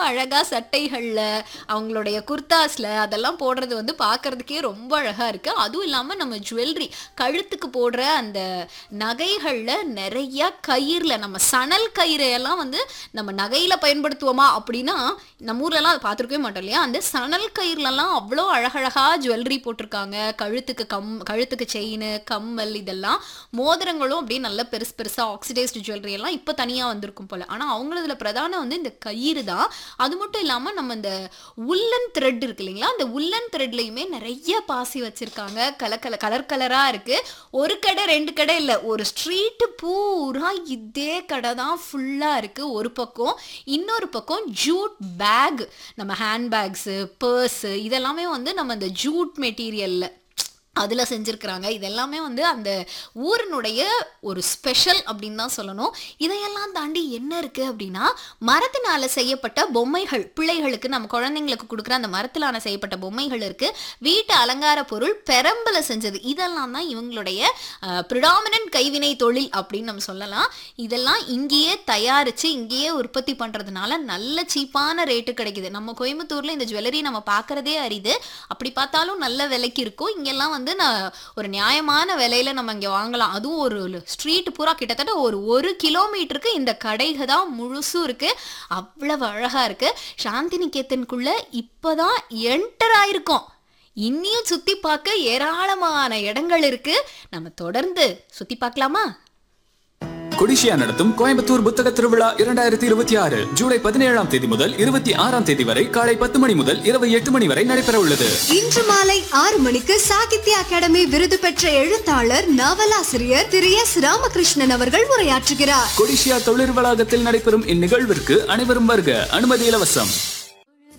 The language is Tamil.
அழகா சட்டைகள்ல அவங்களுடைய குர்தாஸ்ல அதெல்லாம் போடுறது வந்து பார்க்கறதுக்கே ரொம்ப அழகா இருக்கு அதுவும் இல்லாம நம்ம ஜுவல்லரி கழுத்துக்கு போடுற அந்த நகைகள்ல நிறைய கயிறுல நம்ம சணல் கயிறை எல்லாம் வந்து நம்ம நகையில பயன்படுத்துவோமா அப்படின்னா நம்ம ஊர்லலாம் அதை பார்த்துருக்கவே மாட்டோம் இல்லையா அந்த சணல் கயிறுலலாம் அவ்வளோ அழகழகா ஜுவல்லரி போட்டிருக்காங்க கழுத்துக்கு கம் கழுத்துக்கு செயின் கம்மல் இதெல்லாம் மோதிரங்களும் அப்படியே நல்ல பெருசு பெருசா ஆக்சிடைஸ்டு ஜுவல்லரி எல்லாம் இப்போ தனியா வந்திருக்கும் போல ஆனா அவங்களதுல பிரதானம் வந்து இந்த கயிறு தான் அது மட்டும் இல்லாம நம்ம இந்த உல்லன் த்ரெட் இருக்கு இல்லைங்களா அந்த உல்லன் த்ரெட்லையுமே நிறைய பாசி வச்சிருக்காங்க கலர் கலர் கலர் கலரா இருக்கு ஒரு கடை ரெண்டு கடை இல்ல ஒரு ஸ்ட்ரீட்டு பூரா இதே கடை தான் ஃபுல்லா இருக்கு ஒரு பக்கம் இன்னொரு பக்கம் ஜூட் பேக் நம்ம ஹேண்ட் பேக்ஸு பர்ஸு இதெல்லாமே வந்து நம்ம இந்த ஜூட் மெட்டீரியல்ல அதில் செஞ்சுருக்கிறாங்க இதெல்லாமே வந்து அந்த ஊரினுடைய ஒரு ஸ்பெஷல் அப்படின்னு தான் சொல்லணும் இதையெல்லாம் தாண்டி என்ன இருக்குது அப்படின்னா மரத்தினால செய்யப்பட்ட பொம்மைகள் பிள்ளைகளுக்கு நம்ம குழந்தைங்களுக்கு கொடுக்குற அந்த மரத்திலான செய்யப்பட்ட பொம்மைகள் இருக்குது வீட்டு அலங்கார பொருள் பெரம்பல செஞ்சது இதெல்லாம் தான் இவங்களுடைய ப்ரிடாமினன்ட் கைவினை தொழில் அப்படின்னு நம்ம சொல்லலாம் இதெல்லாம் இங்கேயே தயாரித்து இங்கேயே உற்பத்தி பண்ணுறதுனால நல்ல சீப்பான ரேட்டு கிடைக்குது நம்ம கோயம்புத்தூரில் இந்த ஜுவல்லரி நம்ம பார்க்குறதே அரிது அப்படி பார்த்தாலும் நல்ல விலைக்கு இருக்கும் இங்கெல்லாம் வந்து நான் ஒரு நியாயமான விலையில நம்ம இங்கே வாங்கலாம் அதுவும் ஒரு ஸ்ட்ரீட் பூரா கிட்டத்தட்ட ஒரு ஒரு கிலோமீட்டருக்கு இந்த கடைக தான் முழுசும் இருக்கு அவ்வளவு அழகா இருக்கு சாந்தி நிகேதனுக்குள்ள இப்போதான் என்டர் ஆயிருக்கோம் இன்னியும் சுத்தி பார்க்க ஏராளமான இடங்கள் இருக்கு நம்ம தொடர்ந்து சுத்தி பார்க்கலாமா கொடிஷியா நடத்தும் கோயம்புத்தூர் புத்தக திருவிழா இரண்டாயிரத்தி இருபத்தி ஆறு ஜூலை பதினேழாம் தேதி முதல் இருபத்தி ஆறாம் தேதி வரை காலை பத்து மணி முதல் இரவு எட்டு மணி வரை நடைபெற உள்ளது இன்று மாலை ஆறு மணிக்கு சாகித்ய அகாடமி விருது பெற்ற எழுத்தாளர் நாவலாசிரியர் திரு எஸ் ராமகிருஷ்ணன் அவர்கள் உரையாற்றுகிறார் கொடிஷியா தொழில் வளாகத்தில் நடைபெறும் இந்நிகழ்விற்கு அனைவரும் வருக அனுமதி இலவசம்